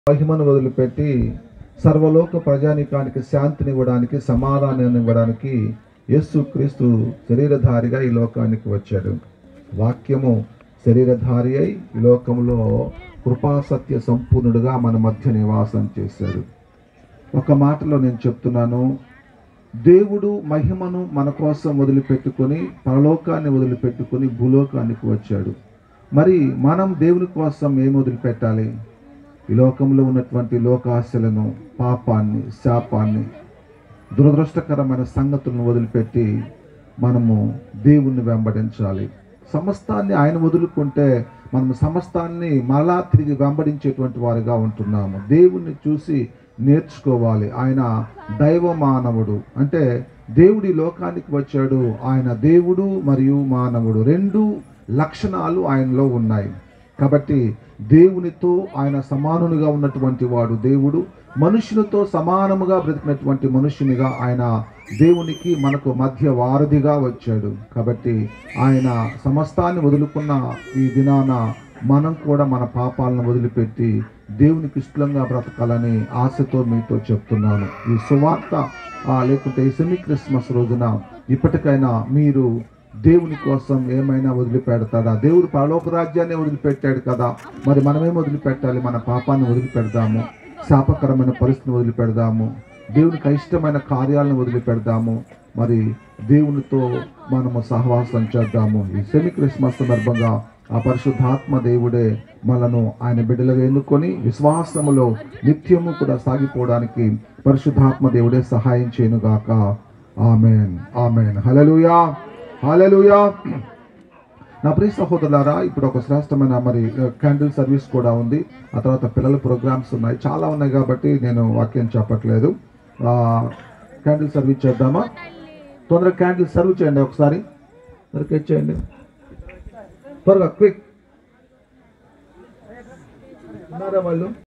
మహిమను వదిలిపెట్టి సర్వలోక ప్రజానికానికి శాంతిని ఇవ్వడానికి సమాధానాన్ని ఇవ్వడానికి యేసు క్రీస్తు శరీరధారిగా ఈ లోకానికి వచ్చాడు వాక్యము శరీరధారి అయి ఈ లోకంలో కృపాసత్య సంపూర్ణుడుగా మన మధ్య నివాసం చేశాడు ఒక మాటలో నేను చెప్తున్నాను దేవుడు మహిమను మన కోసం వదిలిపెట్టుకొని పరలోకాన్ని వదిలిపెట్టుకొని భూలోకానికి వచ్చాడు మరి మనం దేవుని కోసం ఏం వదిలిపెట్టాలి ఈ లోకంలో ఉన్నటువంటి లోకాశలను పాపాన్ని శాపాన్ని దురదృష్టకరమైన సంగతులను వదిలిపెట్టి మనము దేవుణ్ణి వెంబడించాలి సమస్తాన్ని ఆయన వదులుకుంటే మనం సమస్తాన్ని మరలా తిరిగి వెంబడించేటువంటి వారిగా ఉంటున్నాము దేవుణ్ణి చూసి నేర్చుకోవాలి ఆయన దైవ మానవుడు అంటే దేవుడి లోకానికి వచ్చాడు ఆయన దేవుడు మరియు మానవుడు రెండు లక్షణాలు ఆయనలో ఉన్నాయి కాబట్టి దేవునితో ఆయన సమానునిగా ఉన్నటువంటి వాడు దేవుడు మనుషులతో సమానముగా బ్రతికినటువంటి మనుషునిగా ఆయన దేవునికి మనకు మధ్య వారధిగా వచ్చాడు కాబట్టి ఆయన సమస్తాన్ని వదులుకున్న ఈ దినాన మనం కూడా మన పాపాలను వదిలిపెట్టి దేవునికి ఇష్టంగా బ్రతకాలని ఆశతో మీతో చెప్తున్నాను ఈ సువార్త ఆ, లేకుంటే ఈ సెమీ క్రిస్మస్ రోజున ఇప్పటికైనా మీరు దేవుని కోసం ఏమైనా వదిలిపెడతాడా దేవుడు పరలోక రాజ్యాన్ని వదిలిపెట్టాడు కదా మరి మనమేం వదిలిపెట్టాలి మన పాపాన్ని వదిలిపెడదాము శాపకరమైన పరిస్థితిని వదిలిపెడదాము దేవునికి ఇష్టమైన కార్యాలను వదిలిపెడదాము మరి దేవునితో మనము సహవాసం చేద్దాము ఈ సెమీ క్రిస్మస్ సందర్భంగా ఆ పరిశుద్ధాత్మ దేవుడే మనను ఆయన బిడ్డలుగా ఎన్నుకొని విశ్వాసములో నిత్యము కూడా సాగిపోవడానికి పరిశుద్ధాత్మ దేవుడే సహాయం చేయనుగాక ఆమెన్ ఆమెన్ హల్లెలూయా హల్లెలూయా నా ప్రియ సహోదరులారా ఇప్పుడు ఒక శ్రేష్టమైన మరి క్యాండిల్ సర్వీస్ కూడా ఉంది ఆ తర్వాత పిల్లల ప్రోగ్రామ్స్ ఉన్నాయి చాలా ఉన్నాయి కాబట్టి నేను వాక్యం చెప్పట్లేదు క్యాండిల్ సర్వీస్ చేద్దామా తొందరగా క్యాండిల్ సర్వ్ చేయండి ఒకసారి త్వరగా ఇచ్చేయండి త్వరగా క్విక్ ఉన్నారా వాళ్ళు